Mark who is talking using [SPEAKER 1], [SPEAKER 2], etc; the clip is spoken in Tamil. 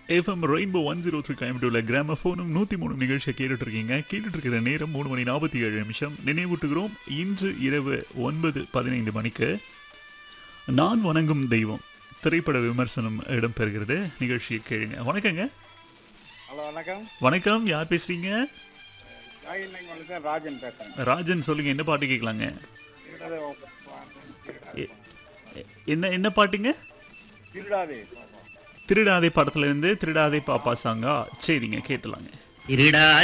[SPEAKER 1] FM rainbow one zero three கோயம்புத்தூர்ல கிராம ஃபோனும் நூற்றி மூணு நிகழ்ச்சியை கேட்டுட்டு இருக்கீங்க கேட்டுட்டு இருக்கிற நேரம் மூணு மணி நாற்பத்தி ஏழு நிமிஷம் நினைவூட்டுகிறோம் இன்று இரவு ஒன்பது பதினைந்து மணிக்கு நான் வணங்கும் தெய்வம் திரைப்பட விமர்சனம் இடம்பெறுகிறது நிகழ்ச்சியை கேளுங்க வணக்கங்க
[SPEAKER 2] ஹலோ வணக்கம்
[SPEAKER 1] வணக்கம் யார் பேசுறீங்க
[SPEAKER 2] நாகினங்க வந்து ராஜன் பேசுறேன்
[SPEAKER 1] ராஜன் சொல்லுங்க என்ன பாட்டு கேட்கலாங்க
[SPEAKER 2] திருடாதே
[SPEAKER 1] எ- எ- என்ன என்ன பாட்டுங்க
[SPEAKER 2] திருடாதே
[SPEAKER 1] திருடாதே படத்துல இருந்து திருடாதே பாப்பா சாங்கா சரிங்க கேட்டலாங்க
[SPEAKER 3] திருடா